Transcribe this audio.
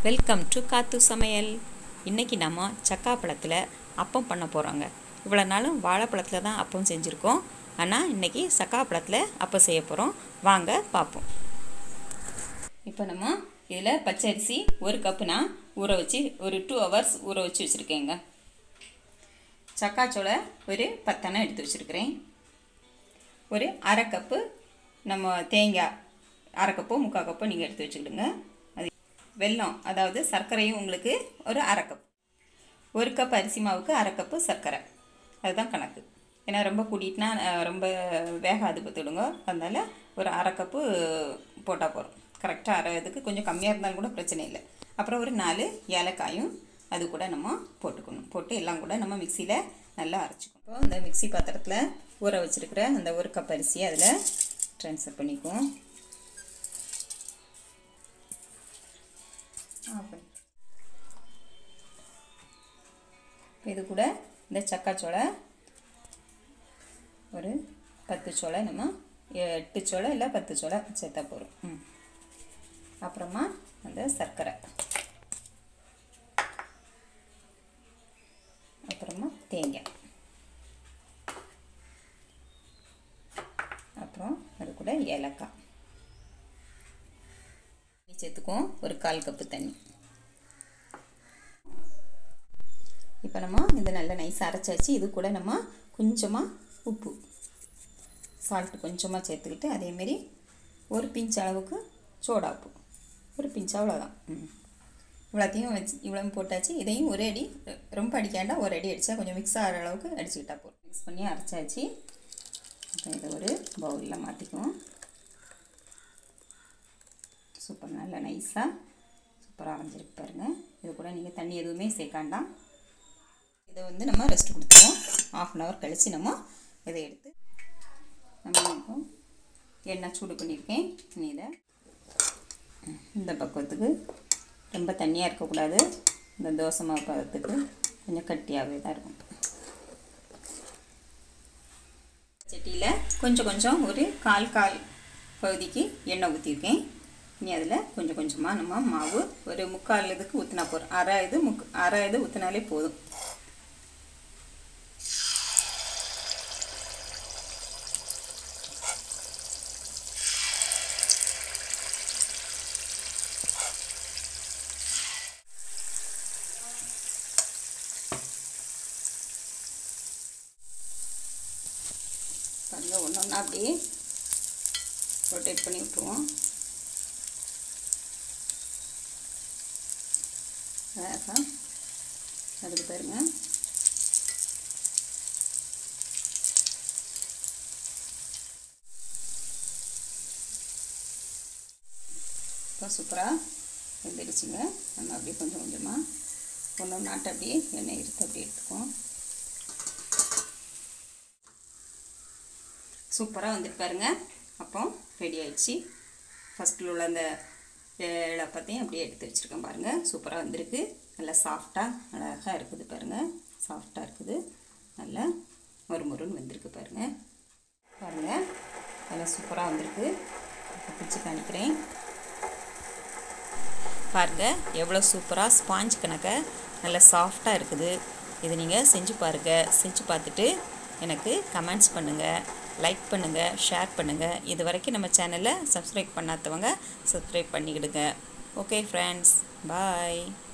welcome to காத்து சமையல் இன்றைக்கி நம்ம சக்காப்பழத்தில் அப்பம் பண்ண போகிறோங்க இவ்வளோ நாளும் வாழைப்பழத்தில் தான் அப்பம் செஞ்சுருக்கோம் ஆனால் இன்றைக்கி சக்காப்பழத்தில் அப்பம் செய்ய போகிறோம் வாங்க பார்ப்போம் இப்போ நம்ம இதில் பச்சரிசி ஒரு கப்பு நான் ஊற வச்சு ஒரு டூ ஹவர்ஸ் ஊற வச்சு வச்சுருக்கேங்க சக்காச்சோளை ஒரு பத்தனை எடுத்து வச்சுருக்கிறேன் ஒரு அரை கப்பு நம்ம தேங்காய் அரை கப்போ முக்கால் கப்போ நீங்கள் எடுத்து வச்சுக்கிடுங்க அது வெல்லம் அதாவது சர்க்கரையும் உங்களுக்கு ஒரு அரை கப் ஒரு கப் அரிசி மாவுக்கு அரை கப்பு சர்க்கரை அதுதான் கணக்கு ஏன்னா ரொம்ப கூட்டிட்டுனா அஹ், ரொம்ப வேகாது பார்த்துடுங்க அதனால் ஒரு அரை கப்பு போட்டால் போகிறோம் கரெக்டாக அரை இதுக்கு கொஞ்சம் கம்மியாக இருந்தாலும் கூட பிரச்சனை இல்லை அப்புறம் ஒரு நாலு ஏலக்காயும் அது கூட நம்ம போட்டுக்கணும் போட்டு எல்லாம் கூட நம்ம மிக்சியில் நல்லா அரைச்சிக்கணும் இப்போ இந்த மிக்ஸி பாத்திரத்தில் ஊற வச்சுருக்கிற அந்த ஒரு கப் அரிசியை அதில் ட்ரான்ஸ்ஃபர் பண்ணிக்குவோம் ஆஃப் பண்ணி இப்போ இது கூட இந்த சக்காச்சோளை ஒரு பத்து சோளை நம்ம எட்டு சோளை இல்லை பத்து சோளை சேர்த்தா போகிறோம் ம் அப்புறமா அந்த சர்க்கரை அப்புறமா தேங்காய் அப்புறம் அது கூட ஏலக்காய் தண்ணி சேர்த்துக்குவோம் ஒரு கால் கப்பு தண்ணி இப்போ நம்ம இது நல்லா நைஸாக அரைச்சாச்சு இது கூட நம்ம கொஞ்சமாக உப்பு சால்ட்டு கொஞ்சமாக சேர்த்துக்கிட்டு அதேமாரி ஒரு பிஞ்ச் அளவுக்கு சோடா உப்பு ஒரு பிஞ்ச் அவ்வளோதான் ம் இவ்வளோத்தையும் வச்சு இவ்வளோ போட்டாச்சு இதையும் ஒரே அடி ரொம்ப அடிக்காண்டா ஒரு அடி அடித்தா கொஞ்சம் மிக்ஸ் ஆகிற அளவுக்கு அடிச்சுக்கிட்டா போதும் மிக்ஸ் பண்ணி அரைச்சாச்சு இப்போ இதை ஒரு பவுலில் மாற்றிக்குவோம் சூப்பர் நல்லா நைஸாக சூப்பராக அரைஞ்சிருக்கு பாருங்கள் இது கூட நீங்கள் தண்ணி எதுவுமே சேர்க்காண்டாம் இதை வந்து நம்ம ரெஸ்ட் கொடுத்துருவோம் ஆஃப் அன் ஹவர் கழித்து நம்ம இதை எடுத்து நம்ம இப்போ எண்ணெய் சூடு பண்ணியிருக்கேன் இனி இதை இந்த பக்குவத்துக்கு ரொம்ப தண்ணியாக இருக்கக்கூடாது இந்த தோசை மாவு பதத்துக்கு கொஞ்சம் கட்டியாகவே தான் இருக்கும் சட்டியில் கொஞ்சம் கொஞ்சம் ஒரு கால் கால் பகுதிக்கு எண்ணெய் ஊற்றிருக்கேன் இனி அதில் கொஞ்சம் கொஞ்சமாக நம்ம மாவு ஒரு முக்கால் இதுக்கு ஊற்றினா போகிறோம் அரை இது முக் அரை இது ஊற்றினாலே போதும் பாருங்க ஒன்று ஒன்றா அப்படியே ரொட்டேட் பண்ணி விட்டுருவோம் அழகா அதுக்கு பாருங்க இப்போ சூப்பராக வெந்துடுச்சுங்க நம்ம அப்படியே கொஞ்சம் கொஞ்சமாக ஒன்று ஒன்றாட்டு அப்படியே எண்ணெய் எடுத்து அப்படியே எடுத்துக்குவோம் சூப்பராக வந்துட்டு பாருங்க அப்போ ரெடி ஆயிடுச்சு ஃபஸ்ட்டில் உள்ள அந்த இழப்பத்தையும் அப்படியே எடுத்து வச்சுருக்கேன் பாருங்கள் சூப்பராக வந்திருக்கு நல்லா சாஃப்டாக அழகாக இருக்குது பாருங்கள் சாஃப்டாக இருக்குது நல்லா மொறுமொறுன்னு வந்திருக்கு பாருங்கள் பாருங்கள் நல்லா சூப்பராக வந்திருக்கு இப்போ பிடிச்சி காணிக்கிறேன் பாருங்கள் எவ்வளோ சூப்பராக ஸ்பாஞ்ச் கணக்க நல்லா சாஃப்டாக இருக்குது இது நீங்கள் செஞ்சு பாருங்கள் செஞ்சு பார்த்துட்டு எனக்கு கமெண்ட்ஸ் பண்ணுங்கள் லைக் பண்ணுங்கள் ஷேர் பண்ணுங்கள் இது வரைக்கும் நம்ம சேனலை சப்ஸ்கிரைப் பண்ணாதவங்க சப்ஸ்கிரைப் பண்ணிக்கிடுங்க ஓகே ஃப்ரெண்ட்ஸ் பாய்